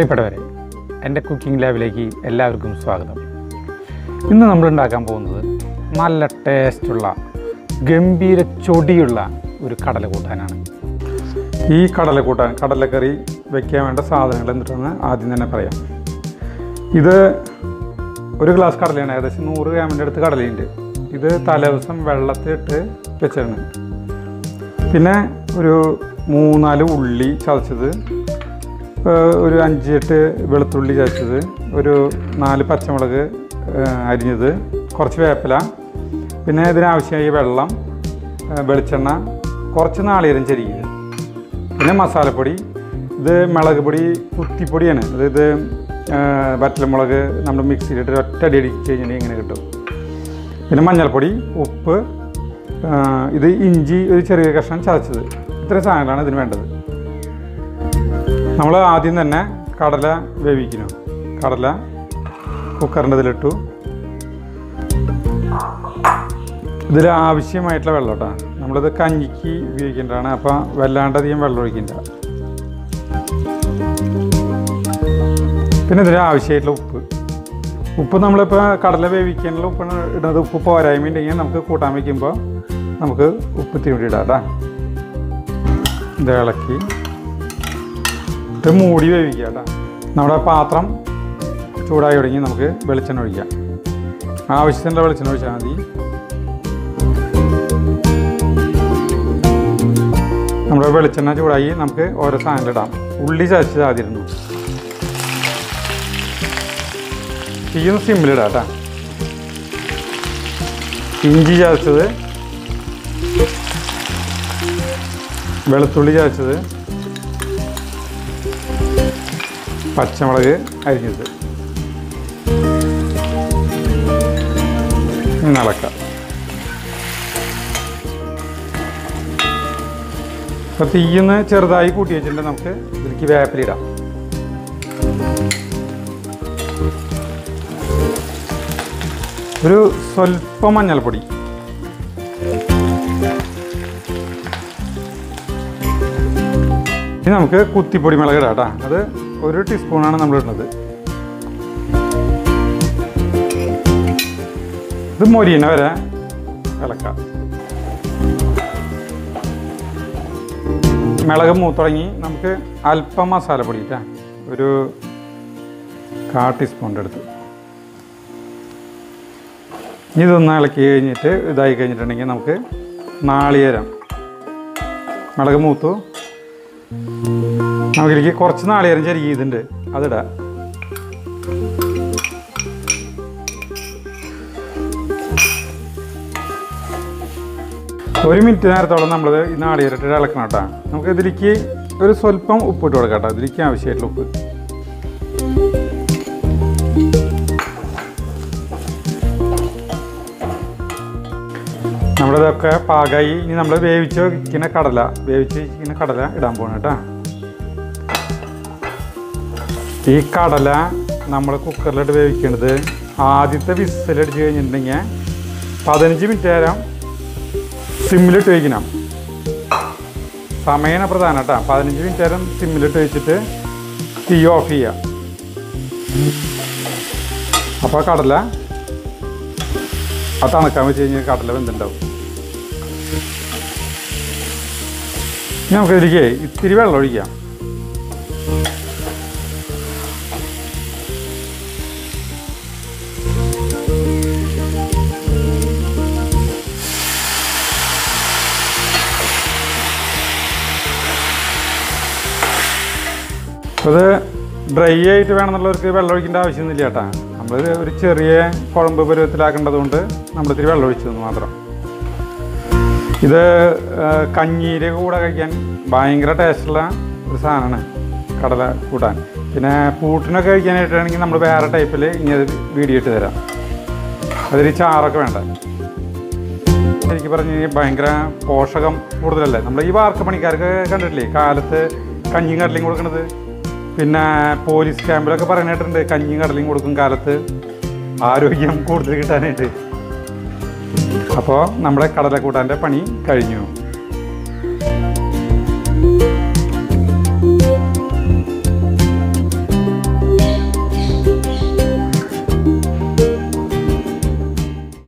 പ്രിയപ്പെട്ടവരെ എൻ്റെ കുക്കിംഗ് ലാബിലേക്ക് എല്ലാവർക്കും സ്വാഗതം ഇന്ന് നമ്മൾ ഉണ്ടാക്കാൻ പോകുന്നത് നല്ല ടേസ്റ്റുള്ള ഗംഭീര ചൊടിയുള്ള ഒരു കടല കൂട്ടാനാണ് ഈ കടല കൂട്ടാൻ കടലക്കറി വെക്കാൻ വേണ്ട സാധനങ്ങൾ എന്നിട്ടെന്ന് ആദ്യം തന്നെ പറയാം ഇത് ഒരു ഗ്ലാസ് കടലയാണ് ഏകദേശം നൂറ് ഗ്രാമിൻ്റെ അടുത്ത് കടലയുണ്ട് ഇത് തലേദിവസം വെള്ളത്തിലിട്ട് വെച്ചാണ് പിന്നെ ഒരു മൂന്നാല് ഉള്ളി ചതച്ചത് ഏഹ് ഒരു അഞ്ച് എട്ട് വെളുത്തുള്ളി ചതച്ചത് ഒരു നാല് പച്ചമുളക് ഏഹ് അരിഞ്ഞത് കുറച്ച് വേപ്പില പിന്നെ ഇതിനാവശ്യമായ വെള്ളം ഏഹ് വെളിച്ചെണ്ണ കുറച്ച് നാളികേരം ചെരിയത് പിന്നെ മസാലപ്പൊടി ഇത് മുളക് പൊടി കുത്തിപ്പൊടിയാണ് അതായത് ഏഹ് വറ്റൽമുളക് നമ്മൾ മിക്സിയിലിട്ട് ഒറ്റ അടി അടിച്ച് കഴിഞ്ഞിട്ടുണ്ടെങ്കിൽ ഇങ്ങനെ കിട്ടും പിന്നെ മഞ്ഞൾപ്പൊടി ഉപ്പ് ആ, ഇത് ഇഞ്ചി ഒരു ചെറിയ കഷ്ണം ചതച്ചത് ഇത്രയും സാധനങ്ങളാണ് ഇതിന് വേണ്ടത് നമ്മൾ ആദ്യം തന്നെ കടല വേവിക്കണം കടല കുക്കറിൻ്റെ ഇതിലിട്ടു ഇതിൽ ആവശ്യമായിട്ടുള്ള വെള്ളം കേട്ടോ നമ്മളിത് കഞ്ഞിക്ക് ഉപയോഗിക്കേണ്ടതാണ് അപ്പോൾ വല്ലാണ്ടധികം വെള്ളം ഒഴിക്കണ്ട പിന്നെ ഇതിൽ ആവശ്യമായിട്ടുള്ള ഉപ്പ് ഉപ്പ് നമ്മളിപ്പോൾ കടല വേവിക്കാനുള്ള ഉപ്പാണ് ഇടുന്നത് ഉപ്പ് പോരായ്മ ഉണ്ടെങ്കിൽ നമുക്ക് കൂട്ടാൻ വയ്ക്കുമ്പോൾ നമുക്ക് ഉപ്പ് തിരുമ്പി ഇടാം കേട്ടോ ഇത് ഇളക്കി ഇത് മൂടി വേവിക്കുക കേട്ടോ നമ്മുടെ പാത്രം ചൂടായി തുടങ്ങി നമുക്ക് വെളിച്ചെണ്ണ ഒഴിക്കാം ആവശ്യത്തിനുള്ള വെളിച്ചെണ്ണ ഒഴിച്ചാൽ മതി നമ്മുടെ വെളിച്ചെണ്ണ ചൂടായി നമുക്ക് ഓരോ സാധനങ്ങൾ ഇടാം ഉള്ളി ചതച്ചത് ആദ്യം ഇരുന്നു തീയൊന്ന് സിമ്മിലിടാം കേട്ടോ ഇഞ്ചി ചതച്ചത് വെളുത്തുള്ളി ചതച്ചത് പച്ചമുളക് അരിഞ്ഞത് ഇങ്ങനെ ഇളക്കാം അപ്പോൾ തീയൊന്ന് ചെറുതായി കൂട്ടി വെച്ചിട്ടുണ്ടെങ്കിൽ നമുക്ക് ഇതിലേക്ക് വേപ്പിലിടാം ഒരു സ്വല്പം മഞ്ഞൾപ്പൊടി ഇനി നമുക്ക് കുത്തിപ്പൊടി മുളക് ഇടാം കേട്ടോ അത് ഒരു ടീസ്പൂണാണ് നമ്മൾ ഇടുന്നത് ഇത് മൊരിയണ വരെ ഇളക്കാം മിളക് മൂത്തുടങ്ങി നമുക്ക് അല്പം മസാലപ്പൊടി ഇട്ടാ ഒരു കാ ടീസ്പൂണിൻ്റെ അടുത്ത് ഇനി ഇതൊന്ന് ഇളക്കി കഴിഞ്ഞിട്ട് ഇതായി കഴിഞ്ഞിട്ടുണ്ടെങ്കിൽ നമുക്ക് നാളികേരം മിളക് മൂത്തു നമുക്കിലേക്ക് കുറച്ച് നാളികേരം ചെരുകി ഇതുണ്ട് അതിടാം ഒരു മിനിറ്റ് നേരത്തോളം നമ്മൾ ഈ നാളികേരിട്ട് ഇളക്കണം കേട്ടോ നമുക്ക് ഇതിലേക്ക് ഒരു സ്വല്പം ഉപ്പിട്ട് കൊടുക്കാം കേട്ടോ ഇതിലേക്ക് ആവശ്യമായിട്ടുള്ള ഉപ്പ് നമ്മളിതൊക്കെ പാകമായി ഇനി നമ്മൾ വേവിച്ച് വയ്ക്കുന്ന കടല വേവിച്ച് വയ്ക്കുന്ന കടല ഇടാൻ പോകണം കേട്ടോ ഈ കടല നമ്മൾ കുക്കറിലിട്ട് വേവിക്കേണ്ടത് ആദ്യത്തെ വിസിലടിച്ച് കഴിഞ്ഞിട്ടുണ്ടെങ്കിൽ പതിനഞ്ച് മിനിറ്റ് നേരം സിമ്മിലിട്ട് വയ്ക്കണം സമയമാണ് പ്രധാനം കേട്ടോ പതിനഞ്ച് മിനിറ്റ് നേരം സിമ്മിലിട്ട് വെച്ചിട്ട് തീ ഓഫ് ചെയ്യുക അപ്പോൾ കടല ആ തണുക്കാൻ വെച്ച് കഴിഞ്ഞാൽ കടല വെന്തുണ്ടാവും ഇനി നമുക്ക് ഇതിലേക്ക് ഇത്തിരി വെള്ളം ഒഴിക്കാം അപ്പോൾ ഇത് ഡ്രൈ ആയിട്ട് വേണമെന്നുള്ളവർക്ക് വെള്ളം ഒഴിക്കേണ്ട ആവശ്യമൊന്നുമില്ല കേട്ടാ നമ്മൾ ഒരു ചെറിയ കുഴമ്പ് പരുവത്തിലാക്കേണ്ടതുകൊണ്ട് നമ്മൾ ഇത്തിരി വെള്ളം ഒഴിച്ചതെന്ന് മാത്രം ഇത് ആ, കഞ്ഞീര് കൂടെ കഴിക്കാൻ ഭയങ്കര ടേസ്റ്റുള്ള ഒരു സാധനമാണ് കടല കൂട്ടാൻ പിന്നെ പൂട്ടിനൊക്കെ കഴിക്കാനായിട്ടാണെങ്കിൽ നമ്മൾ വേറെ ടൈപ്പിൽ ഇങ്ങനെ വീഡിയോ ഇട്ട് തരാം അതിൽ ചാറൊക്കെ വേണ്ട എനിക്ക് പറഞ്ഞു കഴിഞ്ഞാൽ ഭയങ്കര പോഷകം കൂടുതലല്ലേ നമ്മൾ ഈ വാർക്ക പണിക്കാർക്ക് കണ്ടിട്ടില്ലേ കാലത്ത് കഞ്ഞിയും കടലയും കൊടുക്കണത് പിന്നെ പോലീസ് ക്യാമ്പിലൊക്കെ പറയാനായിട്ടുണ്ട് കഞ്ഞിയും കടലയും കൊടുക്കും കാലത്ത് ആരോഗ്യം കൂടുതൽ കിട്ടാനായിട്ട് അപ്പോൾ നമ്മുടെ കടലക്കൂട്ടാൻ്റെ പണി കഴിഞ്ഞു